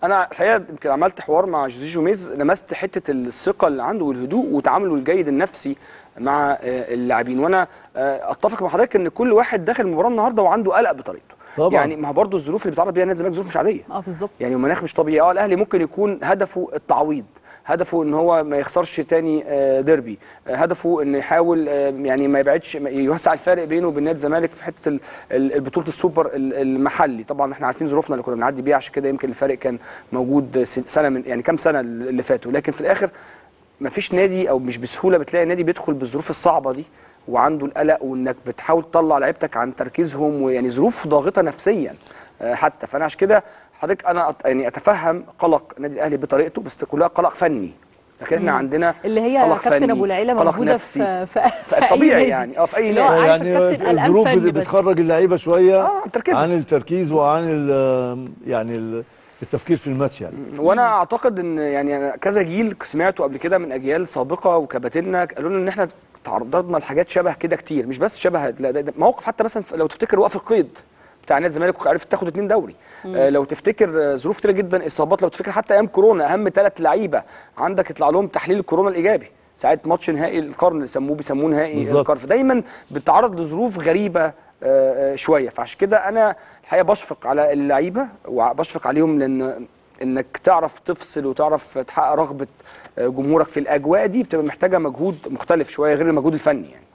انا الحقيقه يمكن عملت حوار مع جوزيه جوميز لمست حته الثقه اللي عنده والهدوء وتعامله الجيد النفسي مع آه، اللاعبين وانا آه، اتفق مع حضرتك ان كل واحد داخل المباراه النهارده وعنده قلق بطريقته طبعاً. يعني ما هو برضه الظروف اللي بيتعرض بيها نادي الزمالك ظروف مش عاديه اه بالظبط يعني المناخ مش طبيعي اه الاهلي ممكن يكون هدفه التعويض هدفه ان هو ما يخسرش تاني آه، ديربي آه، هدفه ان يحاول آه، يعني ما يبعدش ما يوسع الفارق بينه وبين نادي الزمالك في حته ال- ال- بطوله السوبر ال- المحلي طبعا احنا عارفين ظروفنا اللي كنا بنعدي بيها عشان كده يمكن الفارق كان موجود س- سنه من يعني كام سنه اللي فاتوا لكن في الاخر ما فيش نادي او مش بسهوله بتلاقي نادي بيدخل بالظروف الصعبه دي وعنده القلق وانك بتحاول تطلع لعيبتك عن تركيزهم ويعني ظروف ضاغطه نفسيا آه، حتى فانا عشان كده حضرتك انا أت- يعني اتفهم قلق النادي الاهلي بطريقته بس كلها قلق فني لكن احنا عندنا اللي هي قلق كابتن فني، ابو العيله قلق موجوده نفسي. في في, في أي فالطبيعي نادي. يعني اه في اي اللي هو نادي عارف يعني الكابتن قلقان الظروف فني بت- بس. بتخرج اللعيبه شويه اه تركيزها عن التركيز وعن ال- يعني ال- التفكير في الماتش يعني وانا اعتقد ان يعني أنا كذا جيل سمعته قبل كده من اجيال سابقه وكباتننا قالوا لنا ان احنا تعرضنا لحاجات شبه كده كتير مش بس شبه لا ده ده موقف حتى مثلا لو تفتكر وقف القيد بتاع نادي الزمالك وعرفت تاخد اتنين دوري آه لو تفتكر آه، ظروف كتيره جدا اصابات لو تفتكر حتى ايام كورونا اهم ثلاث لعيبه عندك يطلع لهم تحليل الكورونا الايجابي ساعه ماتش نهائي القرن اللي سموه بيسموه نهائي بالظبط. القرن فدايما بتتعرض لظروف غريبه آه، آه، شويه فعشان كده انا الحقيقه بشفق على اللعيبه وبشفق عليهم لان انك تعرف تفصل وتعرف تحقق رغبه آه، جمهورك في الاجواء دي بتبقى محتاجه مجهود مختلف شويه غير المجهود الفني يعني